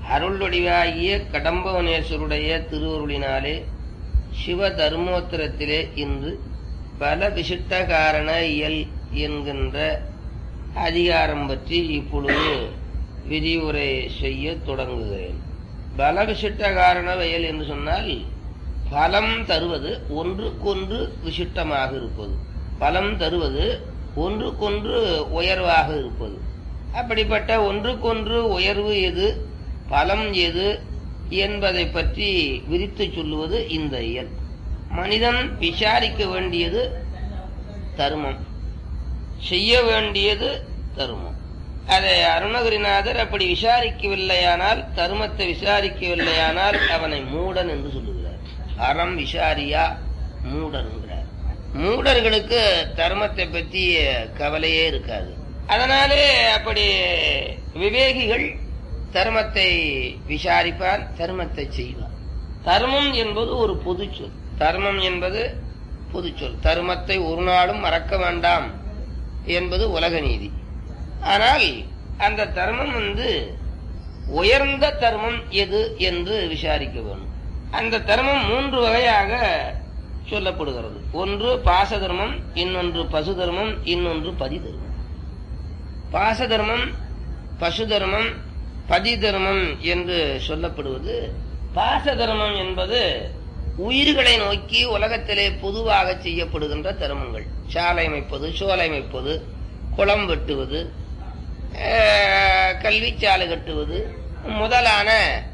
அருள் வடிவாகிய கடம்பவனேஸ்வருடைய திருவருளினாலே சிவ தர்மோத்தரத்திலே இன்று பல விசிட்ட காரண இயல் என்கின்ற அதிகாரம் பற்றி இப்பொழுது விரிவுரை செய்ய தொடங்குகிறேன் பல விசிட்ட காரண வயல் என்று சொன்னால் பலம் தருவது ஒன்றுக்கொன்று விசிட்டமாக இருப்பது பலம் தருவது ஒன்றுக்கொன்று உயர்வாக இருப்பது அப்படிப்பட்ட ஒன்றுக்கொன்று உயர்வு எது பலம் எது என்பதை பற்றி விரித்து சொல்லுவது இந்த இயல் மனிதன் விசாரிக்க வேண்டியது தர்மம் செய்ய வேண்டியது தர்மம் அதை அருணகிரிநாதர் அப்படி விசாரிக்கவில்லையானால் தர்மத்தை விசாரிக்கவில்லையானால் அவனை மூடன் என்று சொல்லுகிறார் அறம் விசாரியா மூடன்கிறார் மூடர்களுக்கு தர்மத்தை பற்றி கவலையே இருக்காது அதனாலே அப்படி விவேகிகள் தர்மத்தை விசாரிப்பான் தர்மத்தை செய்வான் தர்மம் என்பது ஒரு பொது சொல் தர்மம் என்பது பொது சொல் தர்மத்தை ஒரு நாளும் மறக்க வேண்டாம் என்பது உலக நீதி ஆனால் அந்த தர்மம் வந்து உயர்ந்த தர்மம் எது என்று விசாரிக்க வேண்டும் அந்த தர்மம் மூன்று வகையாக சொல்லப்படுகிறது ஒன்று பாச தர்மம் இன்னொன்று பசு தர்மம் இன்னொன்று பதி தர்மம் பாச தர்மம் பசு தர்மம் பதி தர்மம் என்று சொல்லப்படுவது பாச தர்மம் என்பது உயிர்களை நோக்கி உலகத்திலே பொதுவாக செய்யப்படுகின்ற தர்மங்கள் சாலை அமைப்பது சோலை அமைப்பது குளம் வெட்டுவது கல்வி சாலை கட்டுவது முதலான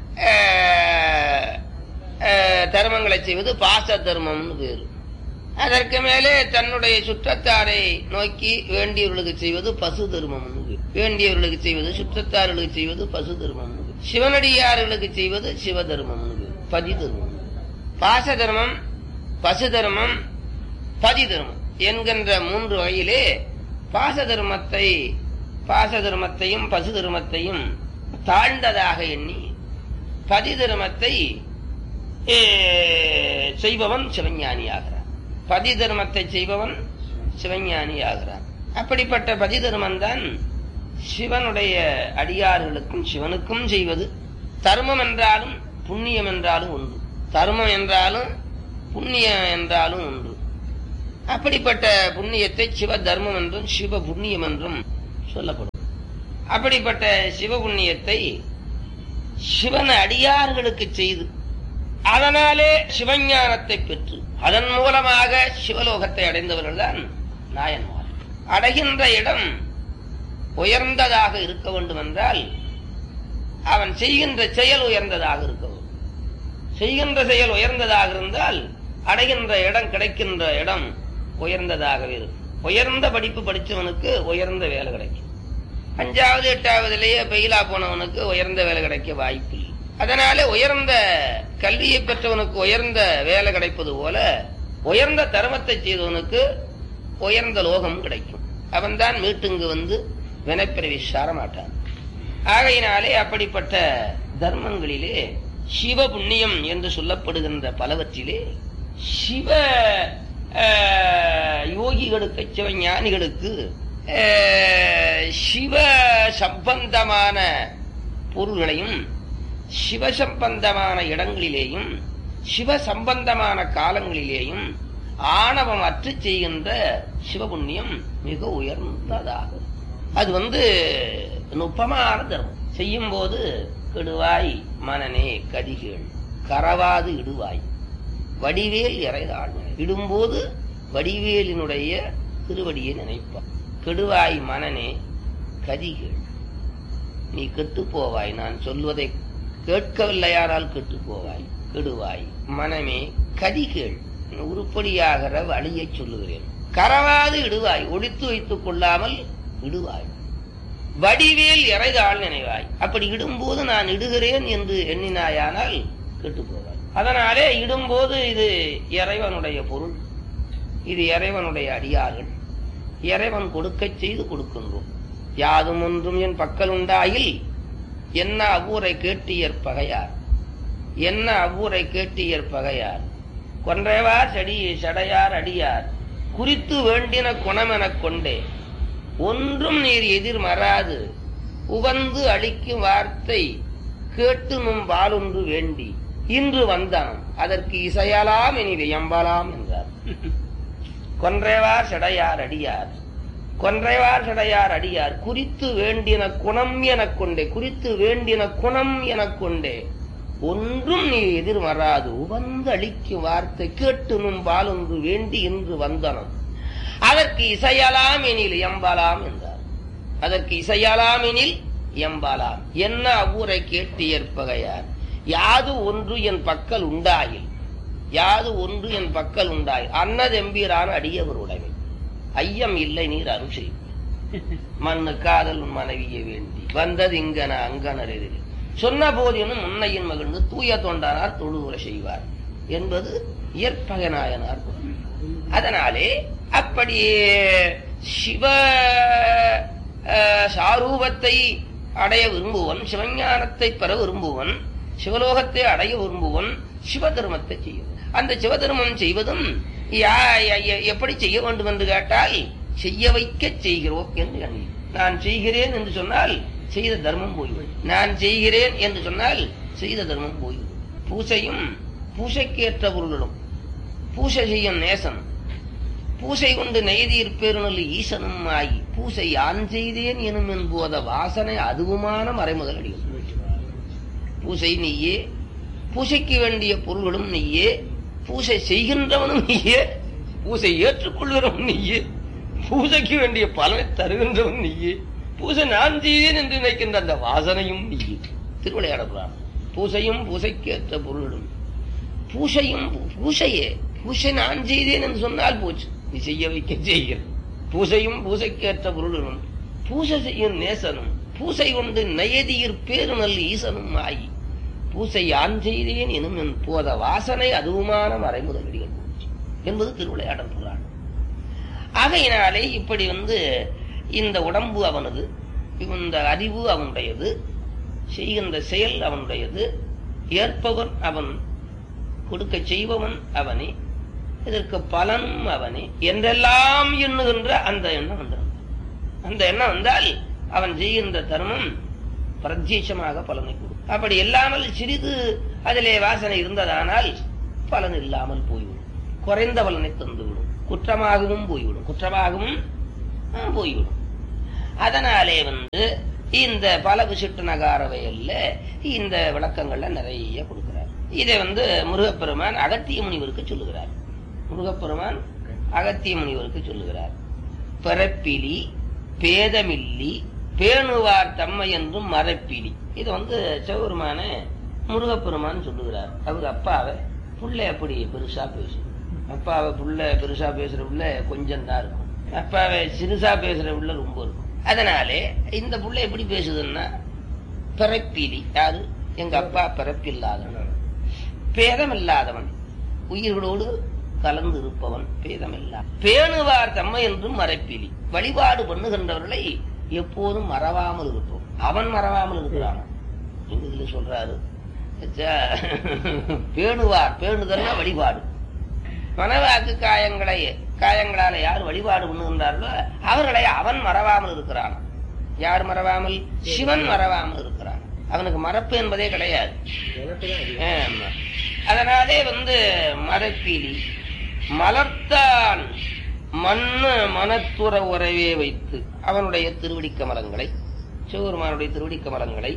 தர்மங்களை செய்வது பாச தர்மம்னு பேரு அதற்கு மேலே தன்னுடைய சுற்றத்தாரை நோக்கி வேண்டியவர்களுக்கு செய்வது பசு தர்மம் வேண்டியவர்களுக்கு செய்வது சுற்றத்தார்களுக்கு செய்வது பசு தர்மம் சிவனடியார்களுக்கு செய்வது சிவ தர்மம் பதி தர்மம் பாச தர்மம் பசு தர்மம் பதி தர்மம் என்கின்ற மூன்று வகையிலே பாச தர்மத்தை பாச தர்மத்தையும் பசு தர்மத்தையும் தாழ்ந்ததாக எண்ணி பதி தர்மத்தை செய்பவன் சிவஞானி ஆகிறான் பதி தர்மத்தை செய்பவன் சிவஞானி ஆகிறான் அப்படிப்பட்ட பதி தர்மம் தான் சிவனுடைய அடியார்களுக்கும் சிவனுக்கும் செய்வது தர்மம் என்றாலும் புண்ணியம் என்றாலும் உண்டு தர்மம் என்றாலும் புண்ணியம் என்றாலும் உண்டு அப்படிப்பட்ட புண்ணியத்தை சிவ தர்மம் என்றும் சிவ புண்ணியம் என்றும் சொல்லப்படும் அப்படிப்பட்ட சிவ புண்ணியத்தை சிவன் அடியார்களுக்கு செய்து அதனாலே சிவஞானத்தை பெற்று அதன் மூலமாக சிவலோகத்தை அடைந்தவர்கள் தான் நாயன்மார் அடைகின்ற இடம் உயர்ந்ததாக இருக்க வேண்டும் என்றால் அவன் செய்கின்ற செயல் உயர்ந்ததாக இருக்க வேண்டும் செய்கின்ற செயல் உயர்ந்ததாக இருந்தால் அடைகின்ற இடம் கிடைக்கின்ற இடம் உயர்ந்ததாகவே இருக்கும் உயர்ந்த படிப்பு படித்தவனுக்கு உயர்ந்த வேலை கிடைக்கும் அஞ்சாவது எட்டாவதுலேயே பெயிலா போனவனுக்கு உயர்ந்த வேலை கிடைக்க வாய்ப்பு இல்லை அதனால உயர்ந்த கல்வியை பெற்றவனுக்கு உயர்ந்த வேலை கிடைப்பது போல உயர்ந்த தர்மத்தை செய்தவனுக்கு உயர்ந்த லோகம் கிடைக்கும் அவன்தான் மீட்டுங்கு வந்து வினைப்பிறவி சார மாட்டான் ஆகையினாலே அப்படிப்பட்ட தர்மங்களிலே சிவ புண்ணியம் என்று சொல்லப்படுகின்ற பலவற்றிலே சிவ யோகிகளுக்கு சிவ ஞானிகளுக்கு சிவ சம்பந்தமான பொருள்களையும் சிவசம்பந்தமான இடங்களிலேயும் சிவ சம்பந்தமான காலங்களிலேயும் ஆணவம் அற்று செய்கின்ற சிவபுண்ணியம் மிக உயர்ந்ததாக அது வந்து நுட்பமான தர்மம் செய்யும் போது கெடுவாய் மனநே கதிகள் கரவாது இடுவாய் வடிவேல் இறைதாள் இடும்போது வடிவேலினுடைய திருவடியை நினைப்பான் கெடுவாய் மனநே கதிகள் நீ கெட்டு போவாய் நான் சொல்வதை கேட்கவில்லையானால் கெட்டு போவாய் கெடுவாய் மனமே கதிகேள் உருப்படியாகிற வழியை சொல்லுகிறேன் கரவாது இடுவாய் ஒழித்து வைத்துக் கொள்ளாமல் இடுவாய் வடிவேல் இறைதாள் நினைவாய் அப்படி இடும்போது நான் இடுகிறேன் என்று எண்ணினாயானால் கெட்டு போவாய் அதனாலே இடும்போது இது இறைவனுடைய பொருள் இது இறைவனுடைய அடியார்கள் இறைவன் கொடுக்க செய்து கொடுக்கின்றோம் யாதும் ஒன்றும் என் பக்கல் உண்டாயில் என்ன அவ்வூரை கேட்டியற் பகையார் என்ன அவ்வூரை கேட்டியற் பகையார் கொன்றைவார் செடி சடையார் அடியார் குறித்து வேண்டின குணமெனக் கொண்டே ஒன்றும் நீர் எதிர் மறாது உவந்து அளிக்கும் வார்த்தை கேட்டு நும் பாலொன்று வேண்டி இன்று வந்தான் அதற்கு இசையலாம் இனி வியம்பலாம் என்றார் கொன்றைவார் செடையார் அடியார் கொன்றைவார் செடையார் அடியார் குறித்து வேண்டின குணம் எனக் கொண்டே குறித்து வேண்டின குணம் எனக் கொண்டே ஒன்றும் நீ எதிர் வராது உவந்து அளிக்கும் வார்த்தை கேட்டு நும் பாலொன்று வேண்டி இன்று வந்தனம் அதற்கு இசையலாம் எனில் எம்பலாம் என்றார் அதற்கு இசையலாம் எனில் எம்பலாம் என்ன அவ்வூரை கேட்டு ஏற்பகையார் யாது ஒன்று என் பக்கல் உண்டாயில் யாது ஒன்று என் பக்கல் உண்டாய் அன்னதெம்பீரான அடியவர் உடைமை ஐயம் இல்லை நீர் அருள் செய்யும் மண்ணு காதல் உன் மனைவியை வேண்டி வந்தது இங்கன அங்கனர் எதிரில் சொன்ன போதினும் முன்னையின் மகிழ்ந்து தூய தொண்டானார் தொழுவுரை செய்வார் என்பது இயற்பகநாயனார் குரல். அதனாலே அப்படியே சிவ அஹ், சாரூபத்தை அடைய விரும்புவன் சிவஞானத்தை பெற விரும்புவன் சிவலோகத்தை அடைய விரும்புவன் சிவதர்மத்தை செய்யும் அந்த சிவதர்மம் செய்வதும் யா- ய- ய- எப்படி செய்ய வேண்டும் என்று கேட்டால் செய்ய வைக்க செய்கிறோம் என்று எண்ணி நான் செய்கிறேன் என்று சொன்னால் செய்த தர்மம் போய்விடும் நான் செய்கிறேன் என்று சொன்னால் செய்த தர்மம் போய்விடும் பூசையும் பூசைக்கேற்ற பொருளும் பூசை செய்யும் நேசன் பூசை கொண்டு நெய்தீர் பெருநல் ஈசனும் ஆகி பூசை யான் செய்தேன் எனும் என்போத வாசனை அதுவுமான மறைமுதல் அடிகள் பூசை நீயே பூசைக்கு வேண்டிய பொருள்களும் நீயே பூசை செய்கின்றவனும் நீயே பூசை ஏற்றுக்கொள்கிறவன் நீயே பூசைக்கு வேண்டிய பலனை தருகின்றவன் நீயே பூசை நான் செய்தேன் என்று நினைக்கின்ற அந்த வாசனையும் நீயே திருவிளையாடலாம் பூசையும் பூசைக்கேற்ற பொருளும் பூசையும் பூ- பூசையே பூசை நான் செய்தேன் என்று சொன்னால் போச்சு நீ செய்ய வைக்க செய்கிற பூசையும் பூசைக்கேற்ற பொருளும் பூசை செய்யும் நேசனும் பூசை கொண்டு நயதியிற் பேருநல் ஈசனும் ஆகி பூசை யான் செய்தேன் எனும் என் போத வாசனை அதுவுமான மறைமுதலடிகள் போச்சு என்பது திருவிளையாடல் புராணம் ஆகையினாலே இப்படி வந்து இந்த உடம்பு அவனது இந்த அறிவு அவனுடையது செய்கின்ற செயல் அவனுடையது ஏற்பவன் அவன் கொடுக்க செய்பவன் அவனே இதற்கு பலனும் அவனே என்றெல்லாம் எண்ணுகின்ற அந்த எண்ணம் வந்துடும் அந்த எண்ணம் வந்தால் அவன் செய்கின்ற தர்மம் பிரத்யட்சமாக பலனை கொடுக்கும் அப்படி இல்லாமல் சிறிது அதிலே வாசனை இருந்ததானால் பலன் இல்லாமல் போய்விடும் குறைந்த பலனை தந்துவிடும் குற்றமாகவும் போய்விடும் குற்றமாகவும் ஆ, போய்விடும் அதனாலே வந்து இந்த பல விசிட்டு நகார வயல்ல இந்த விளக்கங்கள்ல நிறைய கொடுக்கிறார் இதை வந்து முருகப்பெருமான் அகத்திய முனிவருக்கு சொல்லுகிறார் முருகப்பெருமான் அகத்திய முனிவருக்கு சொல்லுகிறார் பிறப்பிலி பேதமில்லி பேணுவார் தம்மை என்றும் மரப்பிலி இது வந்து சிவபெருமான முருகப்பெருமான் சொல்லுகிறார் அவர் அப்பாவை புள்ள அப்படி பெருசா பேசும் அப்பாவை புள்ள பெருசா பேசுற புள்ள கொஞ்சம் தான் இருக்கும் அப்பாவை சிறுசா பேசுற புள்ள ரொம்ப இருக்கும் அதனாலே இந்த புள்ள எப்படி பேசுதுன்னா பிறப்பிலி யாரு எங்க அப்பா பிறப்பில்லாதவன் பேதமில்லாதவன் உயிர்களோடு கலந்து இருப்பவன் பேதமில்லா பேணுவார் தம்மை என்றும் மறைப்பிலி வழிபாடு பண்ணுகின்றவர்களை எப்போதும் மறவாமல் இருப்போம் அவன் மறவாமல் இருக்கிறான் எங்க இதுல சொல்றாரு ச- பேணுவார் பேணுதல்னா வழிபாடு மனவாக்கு காயங்களை காயங்களால யார் வழிபாடு பண்ணுகின்றார்களோ அவர்களை அவன் மறவாமல் இருக்கிறான் யார் மறவாமல் சிவன் மறவாமல் இருக்கிறான் அவனுக்கு மறப்பு என்பதே கிடையாது ஆமா. அதனாலே வந்து மரப்பிலி மலர்த்தான் மண்ணு மனத்துற உறவே வைத்து அவனுடைய திருவடி கமலங்களை சிவபெருமானுடைய திருவடி கமலங்களை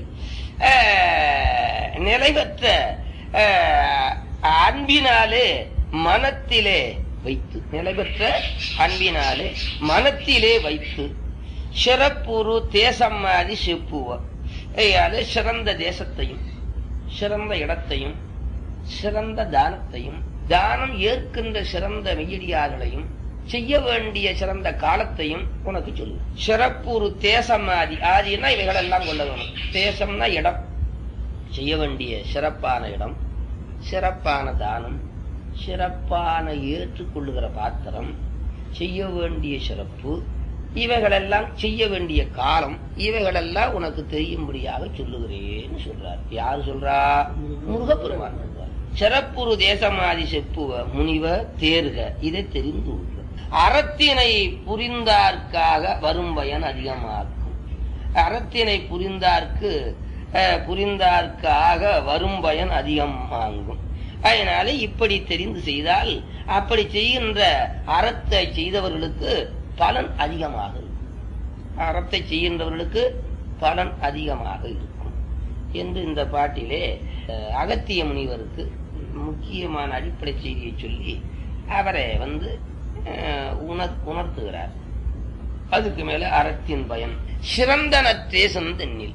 ஆஹ், நிலைபெற்ற ஆஹ், அன்பினாலே மனத்திலே வைத்து நிலைபெற்ற அன்பினாலே மனத்திலே வைத்து சிறப்புரு தேசம்மாதி செப்புவ அது சிறந்த தேசத்தையும் சிறந்த இடத்தையும் சிறந்த தானத்தையும் தானம் ஏற்கின்ற சிறந்த மெய்யடியார்களையும் செய்ய வேண்டிய சிறந்த காலத்தையும் உனக்கு சொல்லு சிறப்பு ஒரு தேசம் ஆதி ஆதினா இவைகளெல்லாம் கொள்ள வேணும் தேசம்னா இடம் செய்ய வேண்டிய சிறப்பான இடம் சிறப்பான தானம் சிறப்பான ஏற்றுக்கொள்ளுகிற பாத்திரம் செய்ய வேண்டிய சிறப்பு இவைகளெல்லாம் செய்ய வேண்டிய காலம் இவைகளெல்லாம் உனக்கு தெரியும்படியாக சொல்லுகிறேன்னு சொல்றார் யார் சொல்றா முருகப்பெருமான் சொல்றார் சிறப்புறு தேசமாதி செப்புவ முனிவ தேர்க இதை தெரிந்து கொள்க அறத்தினை புரிந்தார்க்காக வரும் பயன் அதிகமாக்கும் அறத்தினை புரிந்தார்க்கு அஹ், புரிந்தார்க்காக வரும் பயன் அதிகம் வாங்கும் அதனால இப்படி தெரிந்து செய்தால் அப்படி செய்கின்ற அறத்தை செய்தவர்களுக்கு பலன் அதிகமாக இருக்கும் அறத்தை செய்கின்றவர்களுக்கு பலன் அதிகமாக இருக்கும் என்று இந்த பாட்டிலே அஹ், அகத்திய முனிவருக்கு முக்கியமான அடிப்படை செய்தியை சொல்லி அவரை வந்து அஹ், உணர் உணர்த்துகிறார் அதுக்கு மேல அறத்தின் பயன் சிறந்த நற்றேசந்தென்னில்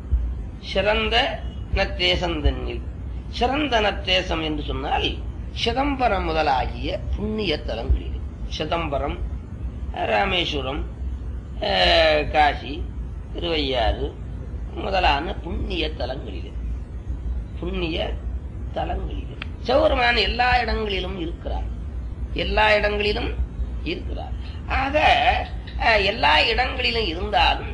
சிறந்த நற்றேசந்தென்னில் சிறந்த நற்றேசம் என்று சொன்னால் சிதம்பரம் முதலாகிய புண்ணிய தலங்களில் சிதம்பரம் ராமேஸ்வரம் அஹ், காசி திருவையாறு முதலான புண்ணிய தலங்களில் புண்ணிய தலங்களில் சிவபெருமான் எல்லா இடங்களிலும் இருக்கிறார் எல்லா இடங்களிலும் இருக்கிறார் ஆக அஹ், எல்லா இடங்களிலும் இருந்தாலும்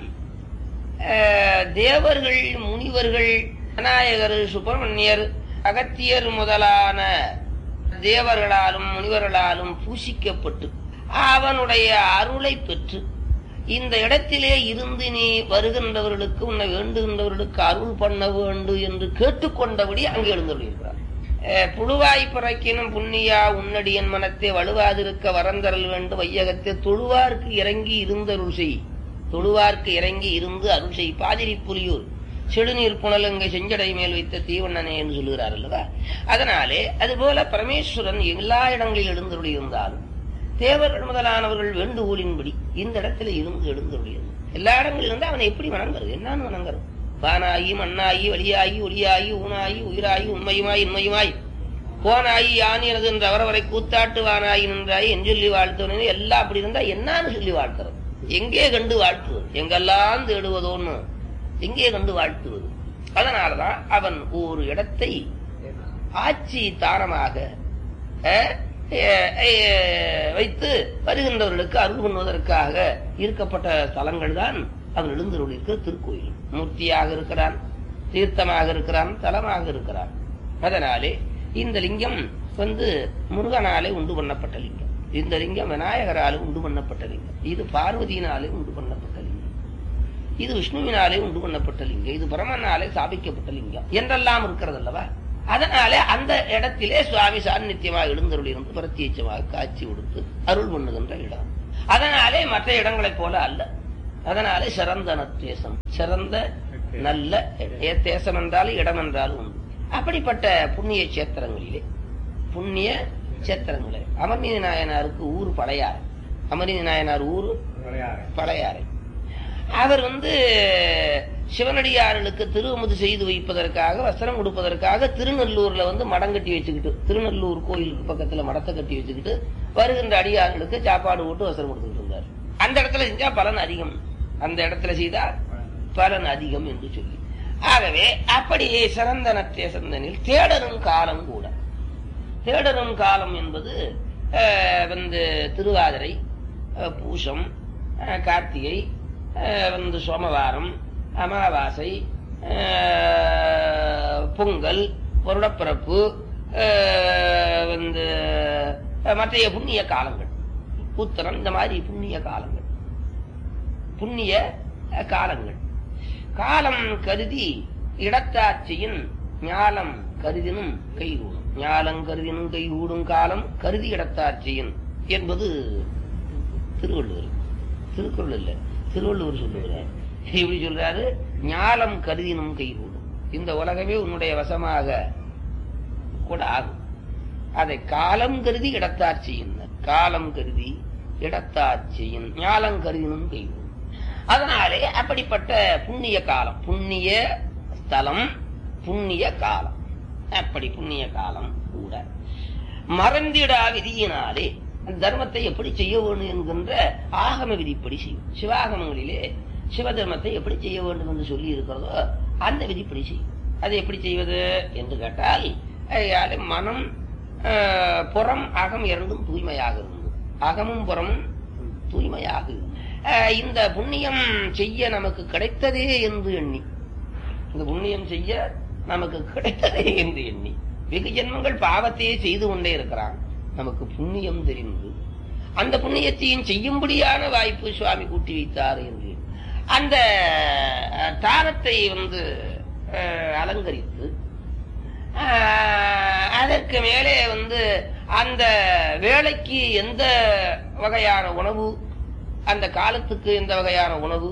அஹ், தேவர்கள் முனிவர்கள் விநாயகர் சுப்பிரமணியர் அகத்தியர் முதலான தேவர்களாலும் முனிவர்களாலும் பூசிக்கப்பட்டு அவனுடைய அருளை பெற்று இந்த இடத்திலே இருந்து நீ வருகின்றவர்களுக்கு உன்னை வேண்டுகின்றவர்களுக்கு அருள் பண்ண வேண்டும் என்று கேட்டுக்கொண்டபடி அங்கே எழுந்துள்ளார் புழுவாய் பிறக்கினும் புண்ணியா உன்னடியன் மனத்தை வலுவாதிருக்க வரந்தரல் வேண்டும் வையகத்தை தொழுவார்க்கு இறங்கி இருந்தருள் செய் தொழுவார்க்கு இறங்கி இருந்து அருள் செய் பாதிரி புலியூர் செடுநீர் புனலங்கை செஞ்சடை மேல் வைத்த தீவண்ணனே என்று சொல்லுகிறார் அல்லவா அதனாலே அதுபோல பரமேஸ்வரன் எல்லா இடங்களில் எழுந்தருளி இருந்தாலும் தேவர்கள் முதலானவர்கள் வேண்டுகோளின்படி இந்த இடத்துல இருந்து எழுந்தருளியது எல்லா இடங்களில் இருந்து அவனை எப்படி வணங்குறது என்னன்னு வணங்குறது வானாயி மண்ணாயி வழியாயி ஒளியாயி ஊனாயி உயிராயி உண்மையுமாய் இன்மையுமாய் போனாயி யானியனது என்ற அவரவரை கூத்தாட்டு வானாயி நின்றாய் என் சொல்லி வாழ்த்தவனே எல்லாம் அப்படி இருந்தா என்னன்னு சொல்லி வாழ்த்துறது எங்கே கண்டு வாழ்த்துவது எங்கெல்லாம் தேடுவதோன்னு எங்கே கண்டு வாழ்த்துவது அதனாலதான் அவன் ஒரு இடத்தை ஆட்சி தானமாக அஹ், அஹ், அஹ், வைத்து வருகின்றவர்களுக்கு அருள் பண்ணுவதற்காக இருக்கப்பட்ட ஸ்தலங்கள் தான் அவன் எழுந்தருளிருக்கிற திருக்கோயில் மூர்த்தியாக இருக்கிறான் தீர்த்தமாக இருக்கிறான் தலமாக இருக்கிறான் அதனாலே இந்த லிங்கம் வந்து முருகனாலே உண்டு பண்ணப்பட்ட லிங்கம் இந்த லிங்கம் விநாயகராலே உண்டு பண்ணப்பட்ட லிங்கம் இது பார்வதியினாலே உண்டு பண்ணப்பட்ட லிங்கம் இது விஷ்ணுவினாலே உண்டு பண்ணப்பட்ட லிங்கம் இது பிரமனாலே ஸ்தாபிக்கப்பட்ட லிங்கம் என்றெல்லாம் இருக்கிறது அல்லவா அதனாலே அந்த இடத்திலே சுவாமி சாநித்தியமாக எழுந்தருள் இருந்து பிரத்யட்சமாக காட்சி கொடுத்து அருள் பண்ணுகின்ற இடம் அதனாலே மற்ற இடங்களைப் போல அல்ல அதனாலே சிறந்த நத்தேசம் சிறந்த நல்ல இடம். தேசம் என்றாலும் இடம் என்றாலும் உண்டு அப்படிப்பட்ட புண்ணிய சேத்திரங்களிலே புண்ணிய சேத்திரங்களே அமர்நீதி நாயனாருக்கு ஊர் பழையாறு அமர்நீதி நாயனார் ஊர் பழையாறை அவர் வந்து சிவனடியார்களுக்கு திருவமுது செய்து வைப்பதற்காக வஸ்திரம் கொடுப்பதற்காக திருநெல்லூர்ல வந்து மடம் கட்டி வச்சுக்கிட்டு திருநெல்லூர் கோயிலுக்கு பக்கத்துல மடத்தை கட்டி வச்சுக்கிட்டு வருகின்ற அடியார்களுக்கு சாப்பாடு போட்டு வஸ்திரம் கொடுத்துக்கிட்டு இருந்தார் அந்த இடத்துல செஞ்சா பலன் அதிகம் அந்த இடத்துல செய்தா பலன் அதிகம் என்று சொல்லி ஆகவே அப்படி சிறந்த நத்தேசந்தனில் தேடரும் காலம் கூட தேடரும் காலம் என்பது அஹ், வந்து திருவாதிரை அஹ், பூசம் அஹ், கார்த்திகை அஹ், வந்து சோமவாரம் அமாவாசை அஹ், பொங்கல் வருடப்பிறப்பு அஹ், வந்து அஹ், மற்றைய புண்ணிய காலங்கள் உத்தரம் இந்த மாதிரி புண்ணிய காலங்கள் புண்ணிய அஹ், காலங்கள் காலம் கருதி இடத்தாட்சியின் ஞாலம் கருதினும் கைகூடும் ஞாலம் கருதினும் கைகூடும் காலம் கருதி இடத்தாட்சியின் என்பது திருவள்ளுவர் திருக்குறள் இல்ல திருவள்ளுவர் சொல்லுகிறார் இப்படி சொல்றாரு ஞாலம் கருதினும் கைகூடும் இந்த உலகமே உன்னுடைய வசமாக கூட ஆகும் அதை காலம் கருதி இடத்தாட்சியின் காலம் கருதி இடத்தாட்சியின் ஞாலம் கருதினும் கைகூடும் அதனாலே அப்படிப்பட்ட புண்ணிய காலம் புண்ணிய ஸ்தலம் புண்ணிய காலம் அப்படி புண்ணிய காலம் கூட மறந்திடா விதியினாலே தர்மத்தை எப்படி செய்ய வேண்டும் என்கின்ற ஆகம விதிப்படி செய்யும் சிவாகமங்களிலே சிவ தர்மத்தை எப்படி செய்ய வேண்டும் என்று சொல்லி இருக்கிறதோ அந்த விதிப்படி செய்யும் அதை எப்படி செய்வது என்று கேட்டால் அஹ், மனம் அஹ், புறம் அகம் இரண்டும் தூய்மையாக இருந்தது அகமும் புறமும் தூய்மையாக இருந்தது. அஹ், இந்த புண்ணியம் செய்ய நமக்கு கிடைத்ததே என்று எண்ணி இந்த புண்ணியம் செய்ய நமக்கு கிடைத்ததே என்று எண்ணி வெகு ஜென்மங்கள் பாவத்தையே செய்து கொண்டே இருக்கிறான் நமக்கு புண்ணியம் தெரிந்து அந்த புண்ணியத்தையும் செய்யும்படியான வாய்ப்பு சுவாமி கூட்டி வைத்தார் என்று அந்த அஹ், தானத்தை வந்து அஹ், அலங்கரித்து அஹ், அதற்கு மேலே வந்து அந்த வேலைக்கு எந்த வகையான உணவு அந்த காலத்துக்கு எந்த வகையான உணவு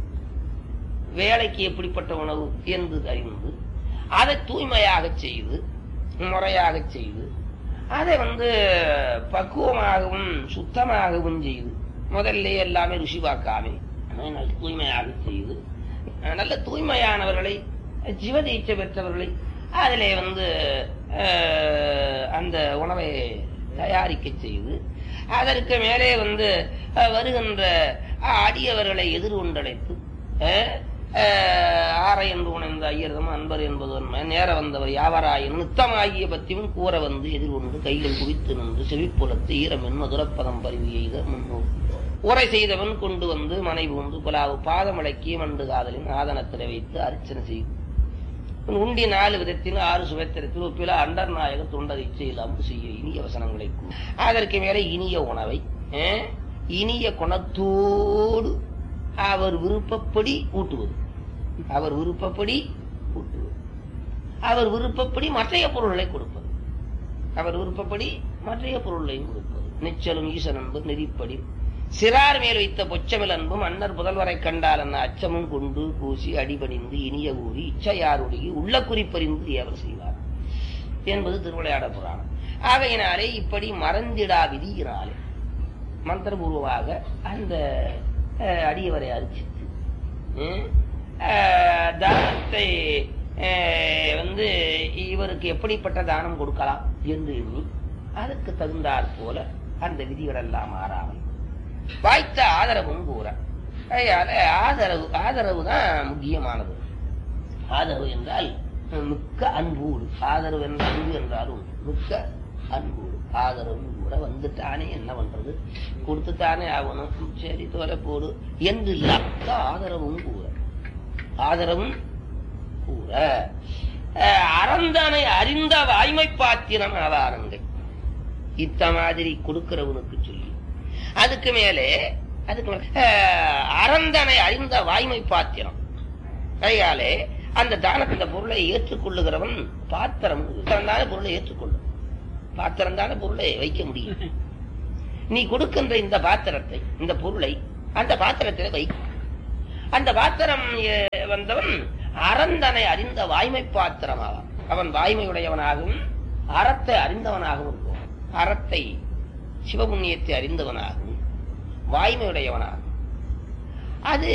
வேலைக்கு எப்படிப்பட்ட உணவு என்று அறிந்து அதை தூய்மையாக செய்து முறையாக செய்து அதை வந்து பக்குவமாகவும் சுத்தமாகவும் செய்து முதல்ல எல்லாமே ருசி பார்க்காம அதை நல்ல தூய்மையாக செய்து அஹ் நல்ல தூய்மையானவர்களை ஜீவதீட்சை பெற்றவர்களை அதிலே வந்து அஹ், அந்த உணவை தயாரிக்க செய்து அதற்கு மேலே வந்து அஹ், வருகின்ற அஹ், அடியவர்களை எதிர்கொண்டழைத்து அஹ், அஹ், ஆரை என்று உணர்ந்த ஐயர்தம் அன்பர் என்பது உண்மை நேர வந்தவர் யாவராயின் நித்தமாகிய பத்தியும் கூற வந்து எதிர்கொண்டு கைகள் குவித்து நின்று செவிப்புலத்து ஈரமென் மதுரப்பதம் பருவி எய்த முன்னோர் உரை செய்தவன் கொண்டு வந்து மனைவி உண்டு புலாவு பாதமடக்கி மண்டு காதலின் ஆதனத்தில் வைத்து அர்ச்சனை செய்து உண்டி நாலு விதத்தில் ஆறு சுவைத்திரத்தில் ஒப்பில அண்டர் நாயக தொண்டர் இச்சையில் அம்பு செய்ய இனிய வசனங்களை கூறு. அதற்கு மேலே இனிய உணவை அஹ், இனிய குணத்தோடு அவர் விருப்பப்படி ஊட்டுவது அவர் விருப்பப்படி ஊட்டுவது அவர் விருப்பப்படி மற்றைய பொருள்களை கொடுப்பது அவர் விருப்பப்படி மற்றைய பொருள்களையும் கொடுப்பது நிச்சலும் ஈசன் அன்பு நெறிப்படி சிறார் மேல் வைத்த பொச்சமில் அன்பும் அன்னர் புதல்வரை கண்டால் அன்ன அச்சமும் கொண்டு பூசி அடிபணிந்து இனிய கூறி இச்சையாருடைய உள்ள குறிப்பறிந்து ஏவல் செய்வார் என்பது திருவிளையாட புராணம் ஆகையினாலே இப்படி மறந்திடா விதியினாலே மந்திரபூர்வமாக அந்த அஹ், அடியவரை அரிச்சித்து ம், அஹ், தானத்தை அஹ், வந்து இவருக்கு எப்படிப்பட்ட தானம் கொடுக்கலாம் என்று எண்ணி அதுக்கு தகுந்தாற் போல அந்த விதிகள் எல்லாம் மாறாமல் வாய்த்த ஆதரவும் கூற அதனால ஆதரவு ஆதரவு தான் முக்கியமானது ஆதரவு என்றால் மிக்க அன்பூடு ஆதரவு என்ற அன்பு என்றாலும் மிக்க அன்பூடு ஆதரவு கூட வந்துட்டானே என்ன பண்றது கொடுத்துட்டானே ஆகணும் சரி தோலை போடு என்று இல்லாத ஆதரவும் கூற ஆதரவும் கூற அஹ், அறந்தனை அறிந்த வாய்மை பாத்திரம் ஆவாரங்கள் இத்த மாதிரி கொடுக்கிறவனுக்கு சொல்லி அதுக்கு மேலே அதுக்கு மேலே, அஹ், அறந்தனை அறிந்த வாய்மை பாத்திரம் கையாலே அந்த தான இந்த பொருளை ஏற்றுக்கொள்ளுகிறவன் பாத்திரம் தானே பொருளை ஏற்றுக்கொள்ளும் பாத்திரம் தானே பொருளை வைக்க முடியும் நீ கொடுக்கின்ற இந்த பாத்திரத்தை இந்த பொருளை அந்த பாத்திரத்தில் வை அந்த பாத்திரம் அஹ், வந்தவன் அறந்தனை அறிந்த வாய்மை பாத்திரமாவான் அவன் வாய்மையுடையவனாகவும் அறத்தை அறிந்தவனாகவும் இருக்கும் அறத்தை சிவபுண்ணியத்தை அறிந்தவனாகவும் வாய்மையுடையவனாகவும் அது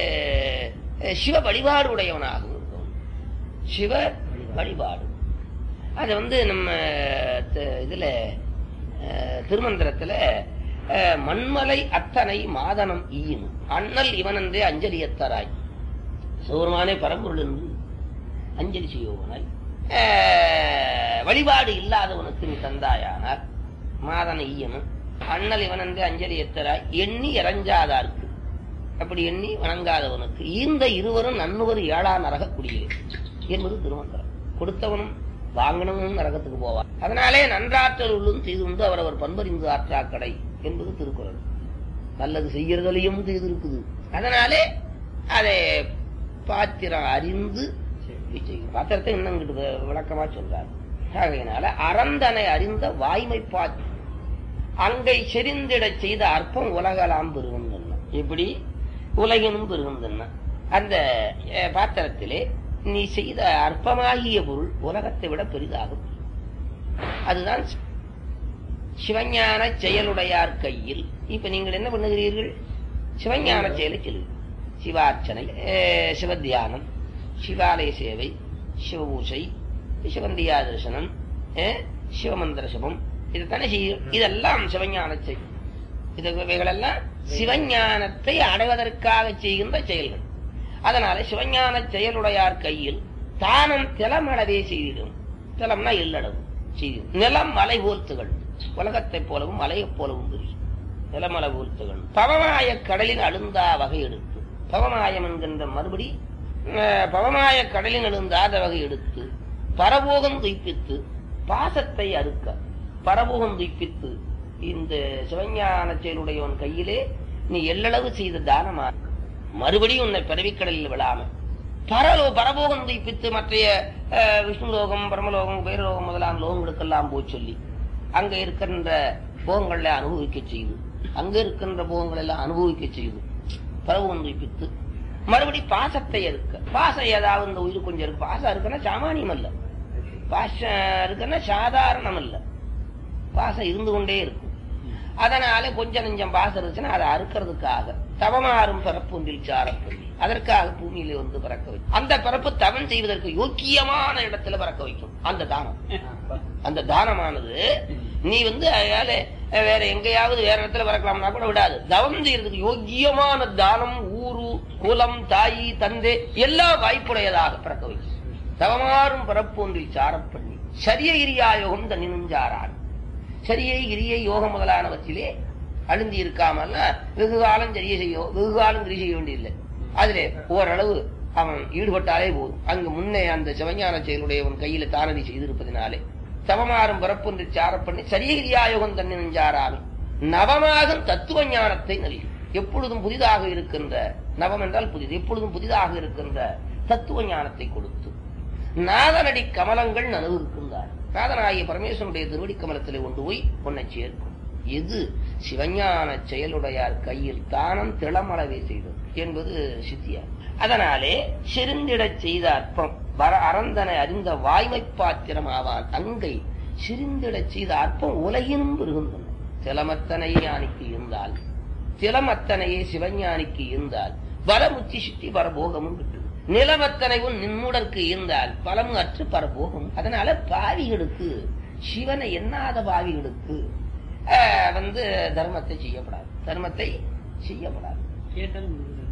அஹ், சிவ வழிபாடு உடையவனாகவும் இருக்கும் சிவ வழிபாடு அது வந்து நம்ம த- இதுல அஹ், திருமந்திரத்துல அஹ், மண்மலை அத்தனை மாதனம் ஈயும் அண்ணல் இவனன்றே அஞ்சலியத்தராய் சிவருமானே பரம்பொருள் என்று அஞ்சலி செய்வோனாய் அஹ், வழிபாடு இல்லாதவனுக்கு நீ தந்தாயானால் மாதன ஈயனும் அண்ணல் இவனன்றே அஞ்சலி எத்தராய் எண்ணி இறஞ்சாதார்க்கு அப்படி எண்ணி வணங்காதவனுக்கு ஈந்த இருவரும் நன்னுவர் ஏழா நரக குடியே என்பது திருமந்திரம் கொடுத்தவனும் வாங்கினவனும் நரகத்துக்கு போவார் அதனாலே நன்றாற்றல் உள்ளும் தீதுண்டு அவரவர் பண்பறிந்து ஆற்றாக்கடை என்பது திருக்குறள் நல்லது செய்யறதுலையும் தீது இருக்குது அதனாலே அதை பாத்திரம் அறிந்து செய்யும் பாத்திரத்தை இன்னும் இங்கிட்டு வி- விளக்கமா சொல்றார் ஆகையினால அறந்தனை அறிந்த வாய்மை பாத்தி அங்கை செறிந்திடச் செய்த அற்பம் உலகலாம் பெருகுந்தன்ன இப்படி உலகினும் பெருகுந்தன்ன அந்த அஹ், பாத்திரத்திலே நீ செய்த அற்பமாகிய பொருள் உலகத்தை விட பெரிதாகும் அதுதான் சி- சிவஞான செயலுடையார் கையில் இப்ப நீங்கள் என்ன பண்ணுகிறீர்கள் சிவஞான செயலை செல்லுங்கள் சிவார்ச்சனை அஹ், சிவத்தியானம் சிவாலய சேவை சிவபூசை சிவந்தியா தரிசனம் அஹ், சிவமந்திர சிவம் இதுதானே செய்யும் இதெல்லாம் சிவஞான செயல் இது இவைகளெல்லாம் சிவஞானத்தை அடைவதற்காக செய்கின்ற செயல்கள் அதனால சிவஞான செயலுடையார் கையில் தானம் திலமளவே செய்திடும் திலம்னா எல்லளவு செய்திடும் நிலம் மலை போல் திகழும் உலகத்தைப் போலவும் மலையைப் போலவும் தெரியும் நிலமலை போல் திகழும் பவமாய கடலின் அழுந்தா வகை எடுத்து பவமாயம் என்கின்ற மறுபடி அஹ், பவமாய கடலின் அழுந்தாத வகை எடுத்து பரபோகம் துய்ப்பித்து பாசத்தை அறுக்க பரபோகம் துய்ப்பித்து இந்த சிவஞான செயலுடையவன் கையிலே நீ எள்ளளவு செய்த தானமா மறுபடியும் உன்னை பிறவிக்கடலில் விழாம பரலோ பரபோகம் தைப்பித்து மற்றைய அஹ், விஷ்ணுலோகம் பரமலோகம் பேரலோகம் முதலான லோகங்களுக்கெல்லாம் போய் சொல்லி அங்க இருக்கின்ற போகங்களை அனுபவிக்க செய்து அங்க இருக்கின்ற போகங்களை எல்லாம் அனுபவிக்க செய்து பரபோகம் தைப்பித்து மறுபடி பாசத்தை இருக்க பாசம் ஏதாவது இந்த உயிர் கொஞ்சம் இருக்கு பாசம் இருக்குன்னா சாமானியம் அல்ல பாசம் இருக்குன்னா சாதாரணம் அல்ல பாசம் இருந்து கொண்டே இருக்கும் அதனால கொஞ்சம் நெஞ்சம் பாசம் இருந்துச்சுன்னா அதை அறுக்கிறதுக்காக தவமாறும் பிறப்பு ஒன்றில் சாரப்பள்ளி அதற்காக பூமியில வந்து பிறக்க வைக்கும் அந்த பிறப்பு தவம் செய்வதற்கு யோக்கியமான இடத்துல பிறக்க வைக்கும் அந்த தானம் அந்த தானமானது நீ வந்து அதனால வேற எங்கேயாவது வேற இடத்துல பிறக்கலாம்னா கூட விடாது தவம் செய்யறதுக்கு யோக்கியமான தானம் ஊரு குலம் தாயி தந்தை எல்லாம் வாய்ப்புடையதாக பிறக்க வைக்கும் தவமாறும் பிறப்பு ஒன்றில் சாரப்பள்ளி சரிய கிரியாயோகம் தன்னினுஞ்சாரான் சரியை கிரியை யோகம் முதலானவற்றிலே அழுந்தி இருக்காமல் வெகு காலம் சரிய செய்ய வெகு காலம் கிரி செய்ய வேண்டியதில்லை அதிலே ஓரளவு அவன் ஈடுபட்டாலே போதும் அங்கு முன்னே அந்த சிவஞான செயலுடையவன் கையில தானதி செய்திருப்பதினாலே தவமாறும் பிறப்பொன்று சாரப்பண்ணி சரிய கிரியாயோகம் தன்னை நெஞ்சாராமி நவமாகும் தத்துவ ஞானத்தை நல்கி எப்பொழுதும் புதிதாக இருக்கின்ற நவம் என்றால் புதிது எப்பொழுதும் புதிதாக இருக்கின்ற தத்துவ ஞானத்தை கொடுத்து நாதனடி கமலங்கள் நனவிருக்கின்றார் நாதனாகிய பரமேஸ்வரனுடைய திருவடி கமலத்திலே கொண்டு போய் பொன்னை சேர்க்கும் எது சிவஞான செயலுடையார் கையில் தானம் திளமளவே செய்தது என்பது சித்தியார் அதனாலே செறிந்திடச் செய்த அற்பம் வர அறந்தனை அறிந்த வாய்மை பாத்திரம் ஆவான் அங்கை சிரிந்திடச் செய்த அற்பம் உலகினும் பெருகின்றன திலமத்தனையே ஞானிக்கு இருந்தால் திலமத்தனையே சிவஞானிக்கு இருந்தால் பலமுச்சி சுத்தி பரபோகமும் கிட்டுது நிலமத்தனைவும் நின்முடற்கு இருந்தால் பலம் அற்று பரபோகம் அதனால பாவிகளுக்கு சிவனை எண்ணாத பாவிகளுக்கு ஆஹ், வந்து தர்மத்தை செய்யப்படாது தர்மத்தை செய்யப்படாது கேட்டாலும் கொடுக்குறது.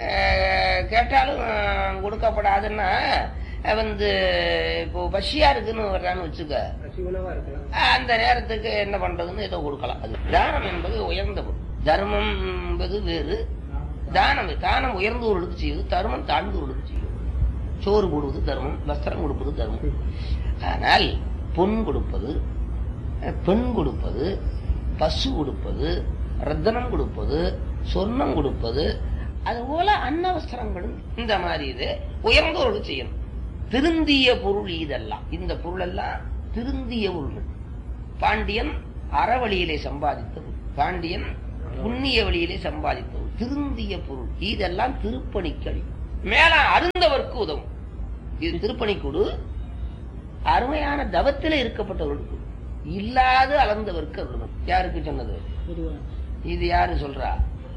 ஆஹ், கேட்டாலும் ஆஹ், கொடுக்கப்படாதுன்னா ஆஹ், வந்து இப்போ பசியா இருக்குன்னு வர்றான்னு வச்சுக்க சிவனவா இருக்கலாம் அந்த நேரத்துக்கு என்ன பண்றதுன்னு ஏதோ கொடுக்கலாம் அது தானம் என்பது உயர்ந்த பொருள் தர்மம் என்பது வேறு தானம் தானம் உயர்ந்தவர்களுக்கு செய்வது தர்மம் தாழ்ந்தவர்களுக்கு செய்வது சோறு போடுவது தர்மம் வஸ்திரம் கொடுப்பது தர்மம் ஆனால் பொன் கொடுப்பது அஹ், பெண் கொடுப்பது பசு கொடுப்பது ரத்தனம் கொடுப்பது சொர்ணம் கொடுப்பது அதுபோல அன்னவஸ்திரங்களும் இந்த மாதிரி இது உயர்ந்தவர்களுக்கு செய்யணும் திருந்திய பொருள் இதெல்லாம் இந்த பொருள் எல்லாம் திருந்திய பொருள்கள் பாண்டியன் அறவழியிலே சம்பாதித்தது பாண்டியன் புண்ணிய வழியிலே சம்பாதித்தது திருந்திய பொருள் இதெல்லாம் திருப்பணிக்களி மேல அருந்தவர்க்கு உதவும் இது திருப்பணிக்குடு அருமையான தவத்திலே இருக்கப்பட்டவர்களுக்கு இல்லாது அளந்தவர்க்கு அருளும் யாருக்கு சொன்னது பொதுவா இது யாரு சொல்றா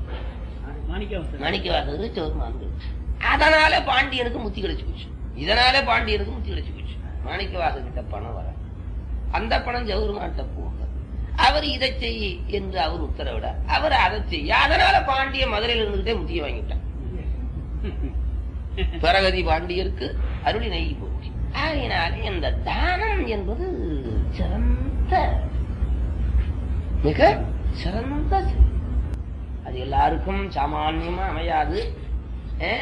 மாணிக்க மாணிக்கவாசகர் சிவருமான் அதனால பாண்டியனுக்கு முத்தி கிடைச்சு போச்சு இதனால பாண்டியனுக்கு முத்தி கிடைச்சு போச்சு மாணிக்கவாசகிட்ட பணம் வர அந்த பணம் ஜவுருமான்ட்ட போக அவர் இதை செய் என்று அவர் உத்தரவிட அவர் அதை செய்ய அதனால பாண்டிய மதுரையில் இருந்துகிட்டே முத்திய வாங்கிட்டார் பிரகதி பாண்டியருக்கு அருளி நெய் போச்சு ஆகையினாலே இந்த தானம் என்பது சிறந்த மிக சிறந்த செயல். அது எல்லாருக்கும் சாமான்யமா அமையாது அஹ்,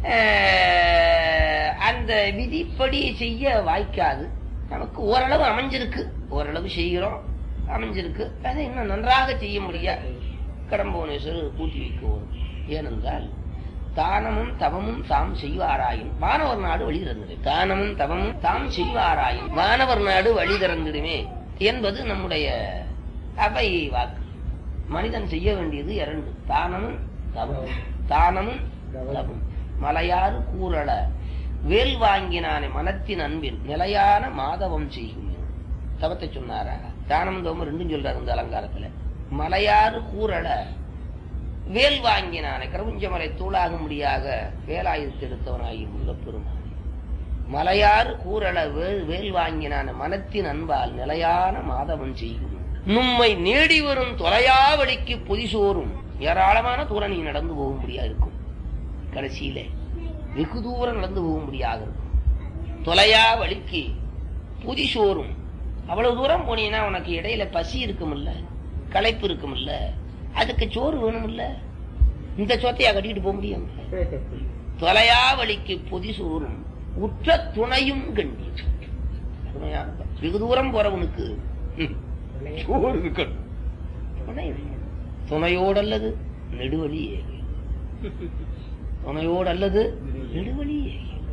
அஹ், அந்த விதிப்படி செய்ய வாய்க்காது நமக்கு ஓரளவு அமைஞ்சிருக்கு ஓரளவு செய்கிறோம் அமைஞ்சிருக்கு அதை இன்னும் நன்றாக செய்ய முடியாது கடம்புவனேஸ்வரர் கூட்டி வைக்குவோம் ஏனென்றால் தானமும் தவமும் தாம் செய்வாராயும் வானவர் நாடு வழி திறந்தது தானமும் தவமும் தாம் செய்வாராயும் வானவர் நாடு வழி திறந்திடுமே என்பது நம்முடைய அவை வாக்கு மனிதன் செய்ய வேண்டியது இரண்டு தானமும் தவமும் தானமும் தவமும் மலையாறு கூறல வேல் வாங்கினானே மனத்தின் அன்பில் நிலையான மாதவம் செய்யும் தவத்தை சொன்னாரா தானம் தவமும் ரெண்டும் சொல்றாரு இந்த அலங்காரத்துல மலையாறு கூறல வேல் வாங்கினானே கருவுஞ்சமலை தூளாகும்படியாக வேலாயுதத்தை எடுத்தவனாகி உள்ள பெருமான் மலையாறு கூறல வேல் வேல் வாங்கினான மனத்தின் அன்பால் நிலையான மாதவன் செய்யும் நும்மை நேடி வரும் தொலையாவளிக்கு பொதிசோறும் ஏராளமான தூரம் நீ நடந்து போகும்படியா இருக்கும் கடைசியில வெகு தூரம் நடந்து போகும்படியாக இருக்கும் தொலையா வழிக்கு புதிசோறும் அவ்வளவு தூரம் போனீங்கன்னா உனக்கு இடையில பசி இருக்குமில்ல களைப்பு இருக்குமில்ல அதுக்கு சோறு வேணுமில்ல இந்த சோத்தையா கட்டிட்டு போக முடியும் தொலையா வழிக்கு பொதி சோறும் உற்ற துணையும் கண்டி அருமையான பா- வெகு தூரம் போறவனுக்கு ம், சோறு இருக்கணும் துணை வேணும். துணையோடு அல்லது நெடுவழி ஏகி துணையோடு அல்லது நெடுவழி ஏகி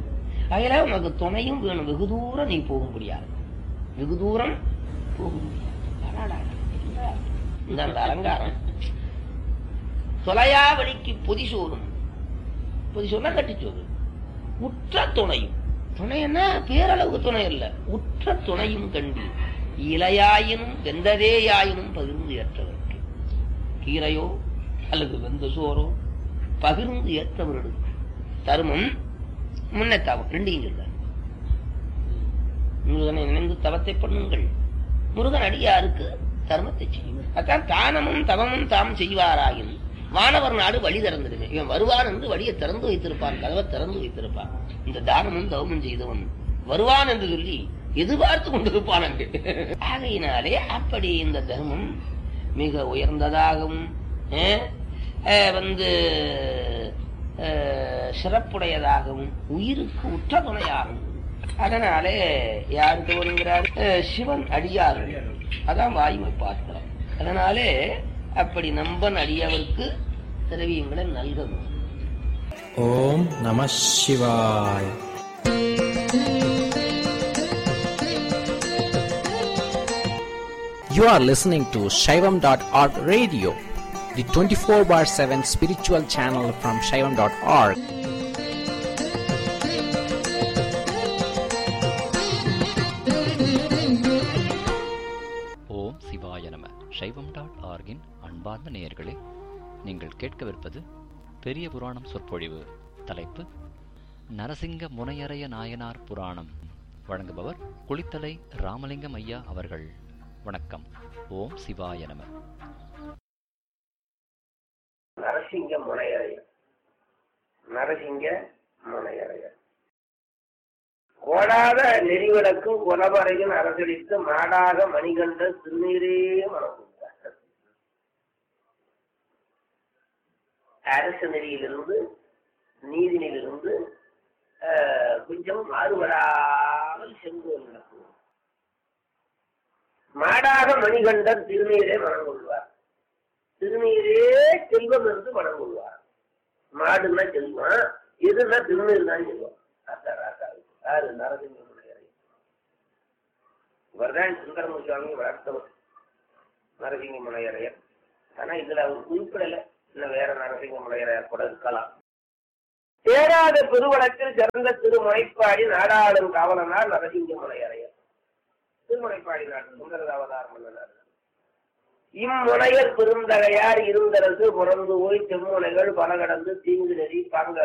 அதில் உனக்கு துணையும் வேணும் வெகு தூரம் நீ போக முடியாது வெகு தூரம் போக முடியாது அடாடா, என்ன இந்த அந்த அலங்காரம் தொலையா வழிக்கு பொதி சோறும் பொதி சொன்னா கட்டிச்சோறு உற்ற துணையும் துணை என்ன பேரளவுக்கு துணை இல்ல உற்ற துணையும் கண்டு இலையாயினும் வெந்ததேயாயினும் பகிர்ந்து ஏற்றவருக்கு கீரையோ அல்லது வெந்த சோறோ பகிர்ந்து ஏற்றவர்களுக்கு தருமம் முன்ன தவம் ரெண்டையும் சொல்றார் முருகனை நினைந்து தவத்தை பண்ணுங்கள் முருகன் அடியாருக்கு தர்மத்தை செய்யும் அதான் தானமும் தவமும் தாம் செய்வாராயின் வானவர் நாடு வழி திறந்துடுங்க இவன் வருவான் என்று வழியை திறந்து வைத்திருப்பான் கதவை திறந்து வைத்திருப்பான் இந்த தானமும் தவமும் செய்தவன் வருவான் என்று சொல்லி எதிர்பார்த்து கொண்டிருப்பான் அங்கு ஆகையினாலே அப்படி இந்த தர்மம் மிக உயர்ந்ததாகவும் அஹ், அஹ், வந்து அஹ், சிறப்புடையதாகவும் உயிருக்கு உற்ற துணையாகும் அதனாலே யாருக்கு வருங்கிறார் அஹ், சிவன் அடியார்கள் அதான் வாயுமை பாத்திரம் அதனாலே அப்படி நம்பன் அடியவருக்கு திரவியங்களை நல்கணும் ஓம் நம சிவாய் You are listening to Shaivam.org radio, the 24 bar 7 spiritual channel from Shaivam.org. ஓம் சிவாய நம சைவம் டாட் ஆர்கின் அன்பார்ந்த நேயர்களே நீங்கள் கேட்கவிருப்பது பெரிய புராணம் சொற்பொழிவு தலைப்பு நரசிங்க முனையரைய நாயனார் புராணம் வழங்குபவர் குளித்தலை ராமலிங்கம் ஐயா அவர்கள் வணக்கம் ஓம் சிவாய நம நரசிங்க முனையரையர் நரசிங்க முனையரையர் கோடாத நெறிவிளக்கும் குலவரையும் அரசளித்து மாடாக மணிகண்ட திருநீரே மனக்கூட்டார் அரசு நெறியிலிருந்து நீதினிலிருந்து ஆஹ், கொஞ்சம் மாறுபடாமல் சென்று நடக்கும் மாடாக மணிகண்டன் திருநீரே மனம் கொள்வார் திருநீரே செல்வம் என்று மனம் கொள்வார் மாடுன்னா செல்வம் எதுன்னா திருநீர் தான் செல்வம் ராசா ராசா யாரு நரசிங்க முனையரை இவர்தான் சுந்தரமு சுவாமி வளர்த்தவர் நரசிங்க முனையரையர் ஆனா இதுல அவர் குறிப்பிடல இல்ல வேற நரசிங்க முனையரையர் கூட இருக்கலாம் தேராத பெருவளத்தில் சிறந்த திருமுனைப்பாடி நாடாளும் காவலனார் நரசிங்க முனையரையர் திருமுனைப்பாடி நாடு சுந்தர அவதாரம் பண்ணனார் இம்முனையர் பெருந்தகையார் இருந்தரசு புறந்து போய் செம்முனைகள் பல கடந்து தீங்கு நெறி பாங்க